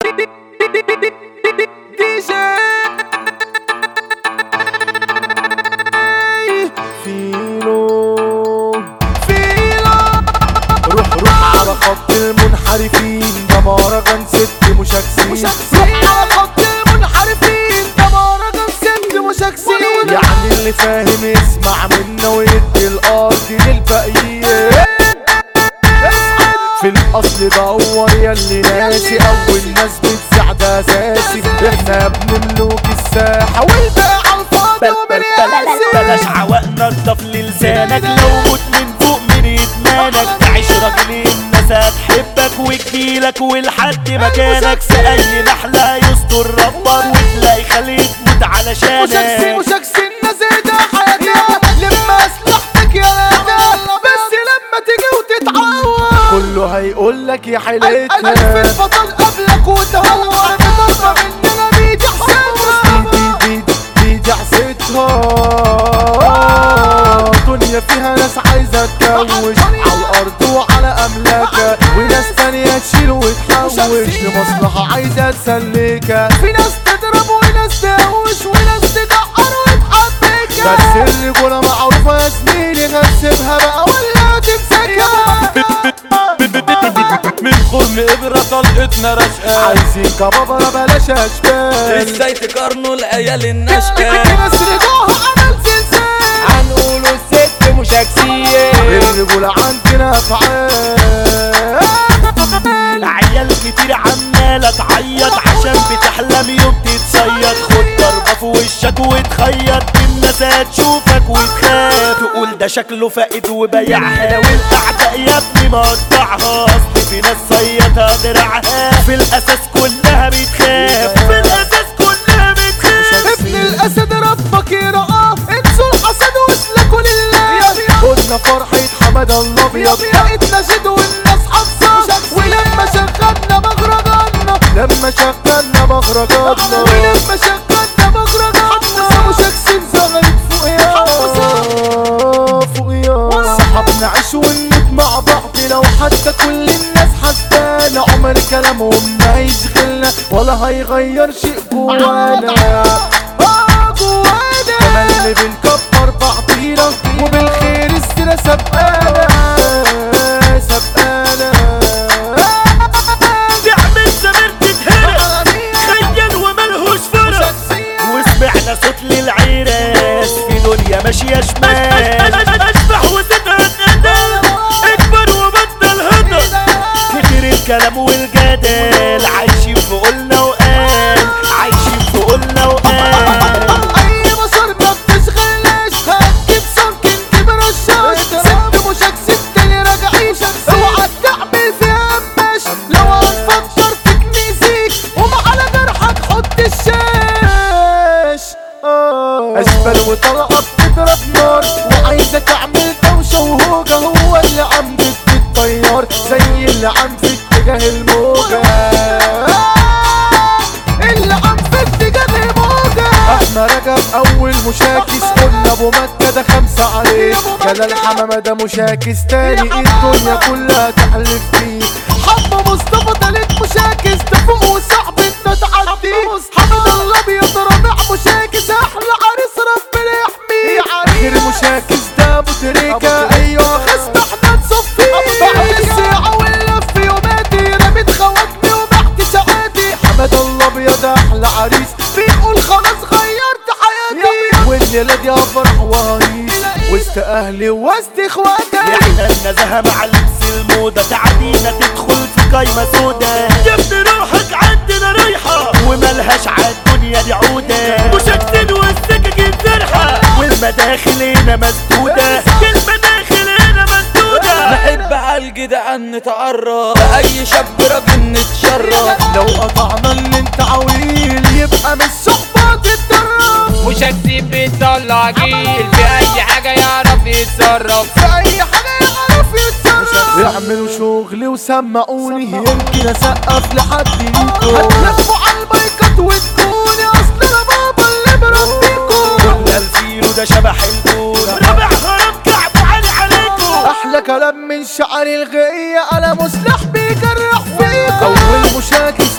دي جي فيلو فيلو روح روح على خط المنحرفين ده مهرجان ست مشاكسين روح على خط المنحرفين ده مهرجان ست مشاكسين يعني اللي فاهم يسمع منا ويدي الارض للباقيين في الاصل دور ياللي ناسي اول ناس بتزع ده اساسي احنا بنملك الساحه والباقي على الفاضي بلاش عوق نضف للسانك لو موت من فوق من ادمانك تعيش راجل الناس هتحبك وتجيلك ولحد مكانك في اي نحلة يستر ربك وتلاقي خليك موت وشكسي علشانك وشكسي النزيدة حياتك لما اسلحتك يا نادى بس لما تيجي وتتعور كله هيقول لك يا حيلتها ألف البطل قبلك وتهور بضربة مننا بيدي حسيتها بيدي بيدي حسيتها دنيا فيها ناس عايزة تكوش على الأرض وعلى أملاكها وناس تانية تشيل وتحوش لمصلحة عايزة تسلكها في ناس تضرب وناس تهوش وناس تدقر وتحبكها بس الرجولة معروفة يا زميلي غسبها بقى ولا تمسكها من خرم ابرة طلقتنا رشقة عايزين كبابرة بلاش أشبال ازاي تقارنوا العيال الناشئة ناس رجوها عمل زلزال هنقولوا الست مشاكسية الرجولة عندنا فعال عيال كتير عمالة تعيط عشان بتحلم يوم تتصيد خد ضربة في وشك وتخيط الناس هتشوفك وتخاف تقول ده شكله فائد وبيعها والاعداء يا ابني مقطعها اصل في ناس صيتها دراعها في الاساس كلها بتخاف في الاساس كلها بتخاف ابن الاسد ربك يرقاه انسوا الحسد واسلكوا لله قلنا فرحة حمد الابيض بقت نشيد والناس حافظة ولما شغلنا مهرجاننا لما شغلنا مهرجاننا ولما شغلنا مهرجاننا وشاكسين زغلت فوقيا فوقيا صحابنا عيش ونموت مع بعض لو حتى كل الناس حسبانا عمر كلامهم ما يشغلنا ولا هيغير شيء جوانا آه جوانا كمان اللي بنكبر بعضينا وبالخير السيرة سبقانا سبقانا تعمل زمير تتهرق خيل وملهوش فرق وسمعنا صوت للعراس في دنيا ماشية شمال اشبح وتتهدد اكبر وبطل هدى كتير الكلام والجدال عايشين في قولنا وقال عايشين في قولنا وقال اي بشر ما بتشغلناش هتجيب سمك نجيب رشاش ست مشاك ست اللي راجعين اوعى تعمل فيها قماش لو هتفكر فيك نسيك وعلى جرحك حط الشاش اشبال وطلقة بتضرب نار وعايزة تعمل دوشة وهوجة هو اللي عم بيدي الطيار زي اللي عم في اتجاه الموجة اللي عم في اتجاه الموجة احنا رجب اول مشاكس قلنا ابو مكة ده خمسة عليه جلال حمامة ده مشاكس تاني الدنيا كلها تحلف فيه حمى مصطفى تالت مشاكس ده فوق وصعب انت تعدي حمد الله بيضرب مشاكس احلى عريس ربنا يحميه اخر مشاكس ده ابو تريكة ايوه خصم احنا نصفيه بعد الساعة واللف يوماتي رميت خواتمي وبحت شقاتي حمد الله ابيض احلى عريس بيقول خلاص غيرت حياتي والليلة دي افرح وهيص وسط اهلي وسط اخواتي احنا النزهة مع لبس الموضة تعدينا تدخل في قايمة سودا جبت روحك عندنا رايحة وملهاش عالدنيا دي عودة مشاكسين والسكاكين زرحة والمداخل هنا مسدودة المداخل هنا مسدودة نحب عالجدعان نتعرف بأي شاب راجل نتشرف لو قطعنا اللي انت عويل يبقى مش صحبة تتدرب وشكسي بيطلع جيل في اي حاجة يعرف يتصرف في اي حاجة يعرف يتصرف اعملوا شغلي وسمعوني يمكن اسقف لحد ليكم هتلفوا على المايكات وتكوني اصل انا بابا اللي بربيكم قلنا الفيلو ده شبح الكون رابع هرم كعبه عالي عليكم احلى كلام من شعر الغية انا مسلح بيجرح فيكم اول مشاكس ابو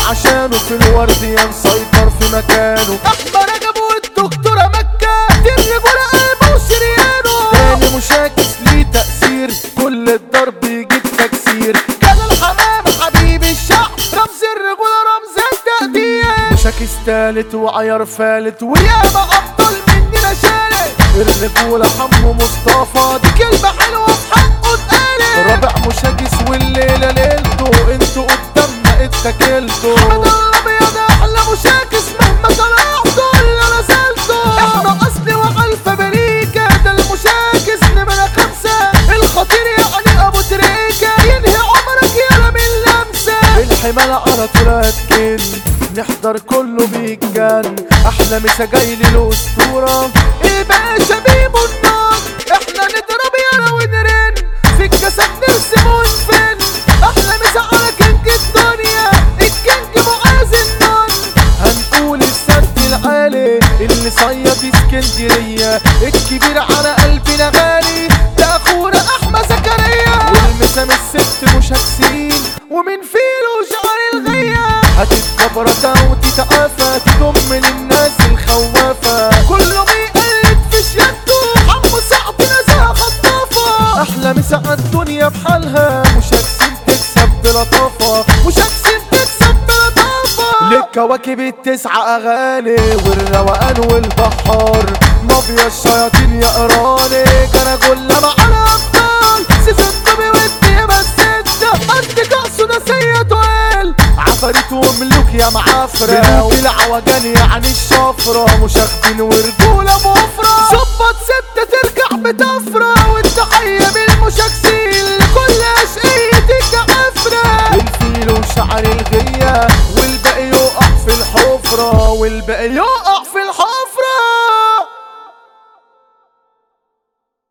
عشانه في الوردية مسيطر في مكانه احمد رجب والدكتورة مكة دي الرجولة قلبه وشريانه تاني مشاكس ليه تأثير كل الضرب يجيب تكسير كان الحمام حبيب الشعب رمز الرجولة رمز التقدير مشاكس تالت وعيار فالت وياما أبطال مننا شالت الرجولة حمو مصطفى دي كلمة حلوة في حقه اتقالت رابع مشاكس والليلة ليلته انتوا قدامنا اتكلتوا حمد الأبيض أحلى مشاكس مهما طلعتوا اللي أنا نزلته احنا أصلي وألف أمريكا ده المشاكس نمرة خمسة الخطير يعني أبو تريكة ينهي عمرك يلا من لمسة الحمالة على طول هتكن نحضر كله بيتجن احلى مسا جاي للاسطورة الباشا بيبو النار احنا نضرب يلا ونرن في الجسد نرسم ونفن احلى مسا على كينج الدنيا الكينج معاذ النار هنقول السد العالي اللي صيد اسكندرية الكبير على قلبنا غالي ده اخونا احمد زكريا والمسام الست مشاكسين ومن فيلو شعر الغية هتتكبر وتتعافى تضم للناس الخوافة كله بيقلد في شياكته حمو سعد نزاهة خطافة احلى مسا الدنيا بحالها مشاكسين تكسب بلطافة مشاكسين تكسب بلطافة للكواكب التسعة اغاني والروقان والبحار مافيا الشياطين يا قراني كان كل معانا ابطال سيزون دوبي والديما الستة اصدقاء سداسية طويل عفاريت وملوك يا معفرة والعوجان يعني الشفرة مشاغبين ورجولة مفرة ظبط ستة ترجع بتفرة والتحية بالمشاكسين لكل اشقيتك عفرة الفيل وشعر الغية والباقي يقع في الحفرة والباقي يقع